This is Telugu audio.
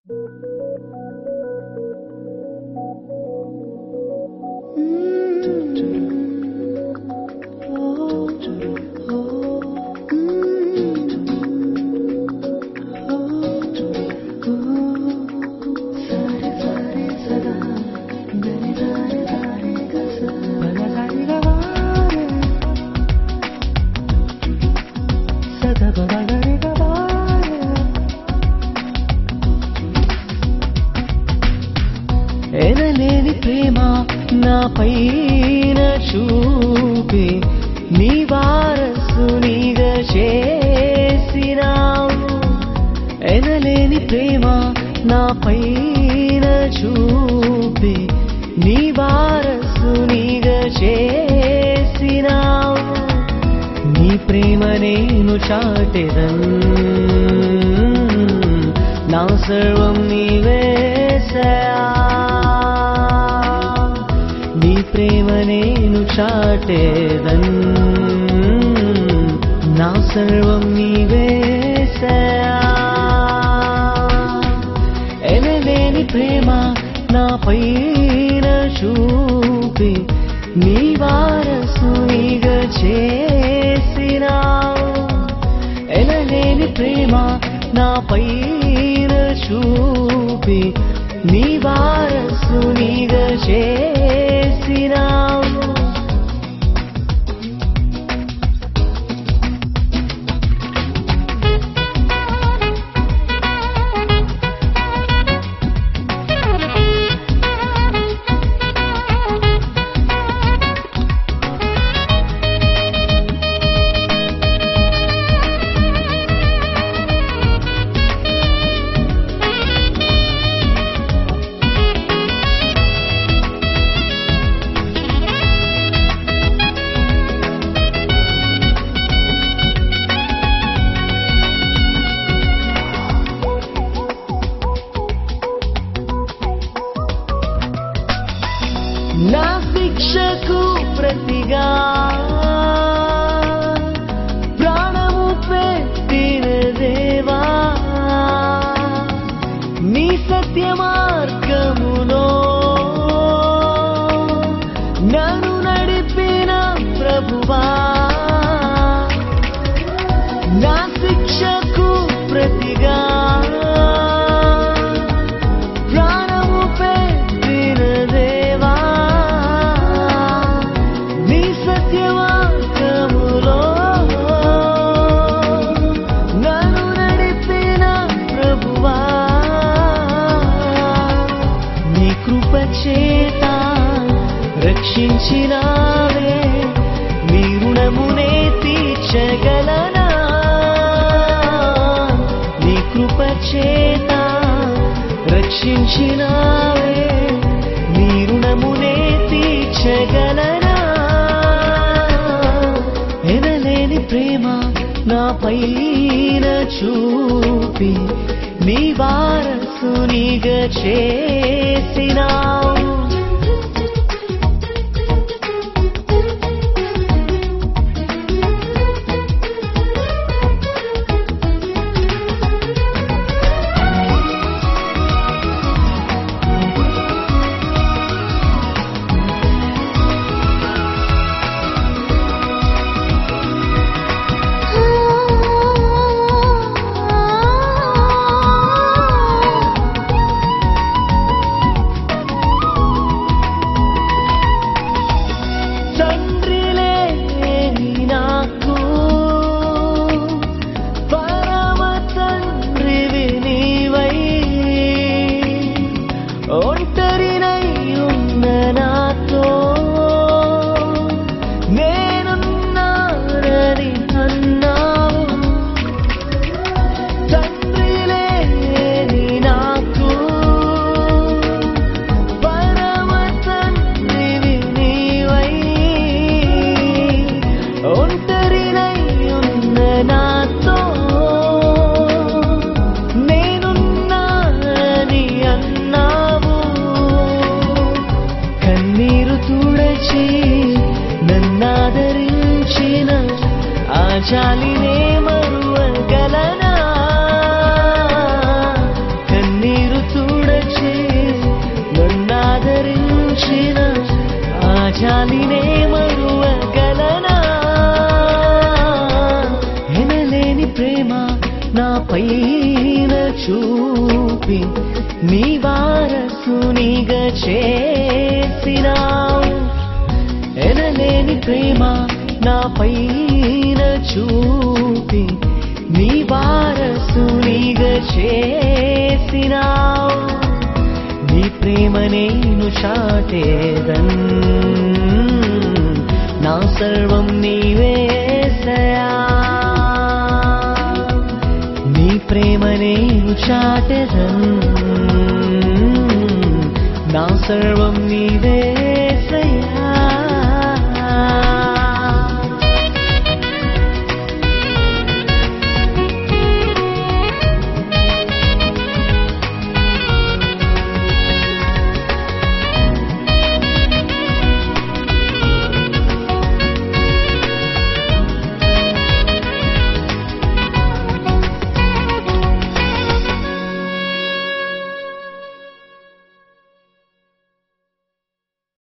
ఎనలేని ప్రేమ నా పైన చూపి నీ వారసునిగా చేసినావు ఎనలేని ప్రేమ నా పైన చూపి నీ వారసునిగా చేసినావు నీ ప్రేమ నేను చాటెదన్ నా సర్వం నీవేసయా నీ ప్రేమ నేను చాటేదన్ నా సర్వం నీవేసయా ఎనలేని ప్రేమ నా పైన చూపి నీ వారసునిగా చేసినావు ఎనలేని ప్రేమ నా పైన చూపి నీ వారసునిగా చేసినావు నా శిక్షకు ప్రతిగా ప్రాణము పెట్టిన దేవా నీ సత్య మార్గములో నన్ను నడిపిన ప్రభువా నా శిక్షకు ప్రతిగా ప్రాణము పెట్టిన దేవా నీ సత్యవాక్యములో నన్ను నడిపిన ప్రభువా నీ కృప చేత రక్షించినావే నీ రుణమునే తీర్చగలనా నీ కృప చేత రక్షించినావే నీ రుణమునే తీర్చగలనా ఎనలేని ప్రేమ నా పైన చూపి నీ వారసునిగా చేసినావు ఆ చూపి నీ వారసునిగా చేసినావు ఎనలేని ప్రేమ నా పైన చూపి నీ వారసునిగా చేసినావు నీ ప్రేమ నేను చాటేదన్ నా సర్వం నీవేసయా నీ ప్రేమ నేను చాటెదన్ నా సర్వం నీవే